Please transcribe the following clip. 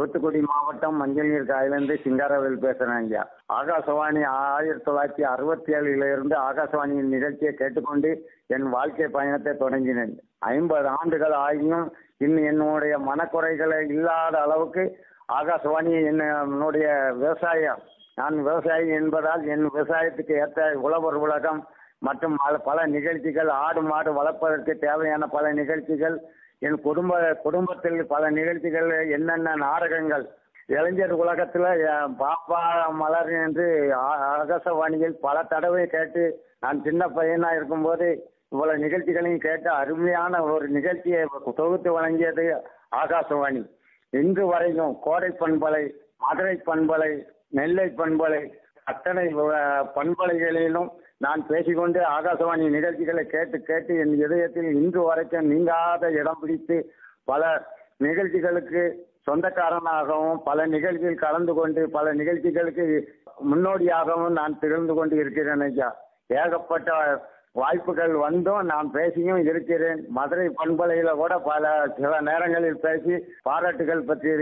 தூத்துக்குடி மாவட்டம் மஞ்சள் நீர் காயிலிருந்து சிங்காரவேல் பேசுறேன் ஐயா ஆகாசவாணி ஆயிரத்தி தொள்ளாயிரத்தி அறுபத்தி ஏழுல இருந்து ஆகாசவாணியின் நிகழ்ச்சியை கேட்டுக்கொண்டு என் வாழ்க்கை பயணத்தை தொடங்கினேன் ஐம்பது ஆண்டுகள் ஆகியும் இன்னும் என்னுடைய மனக்குறைகளை இல்லாத அளவுக்கு ஆகாசவாணி என்னுடைய விவசாயம் நான் விவசாயி என்பதால் என் விவசாயத்துக்கு ஏற்ற உழவர் உலகம் மற்றும் பல- பல நிகழ்ச்சிகள் ஆடு மாடு வளர்ப்பதற்கு தேவையான பல நிகழ்ச்சிகள் என் குடும்ப குடும்பத்தில் பல நிகழ்ச்சிகள் என்னென்ன நாடகங்கள் இளைஞர் உலகத்தில் என் பாப்பா மலர் என்று ஆ- ஆகாசவாணியில் பல தடவை கேட்டு நான் சின்ன பையனா இருக்கும்போது இவ்வளவு நிகழ்ச்சிகளையும் கேட்டு அருமையான ஒரு நிகழ்ச்சியை தொகுத்து வழங்கியது ஆகாசவாணி இன்று வரைக்கும் கோடை பண்பலை மதுரை பண்பலை நெல்லை பண்பலை அத்தனை அஹ், பண்பலைகளிலும் நான் பேசிக்கொண்டு ஆகாசவாணி நிகழ்ச்சிகளை கேட்டு கேட்டு என் இதயத்தில் இன்று வரைக்கும் நீங்காத இடம் பிடித்து பல நிகழ்ச்சிகளுக்கு சொந்தக்காரனாகவும் பல நிகழ்ச்சியில் கலந்து கொண்டு பல நிகழ்ச்சிகளுக்கு முன்னோடியாகவும் நான் திகழ்ந்து கொண்டு இருக்கிறேன் ஐயா ஏகப்பட்ட வாய்ப்புகள் வந்தும் நான் பேசியும் இருக்கிறேன் மதுரை பண்பலையில கூட பல சில நேரங்களில் பேசி பாராட்டுகள் பற்றி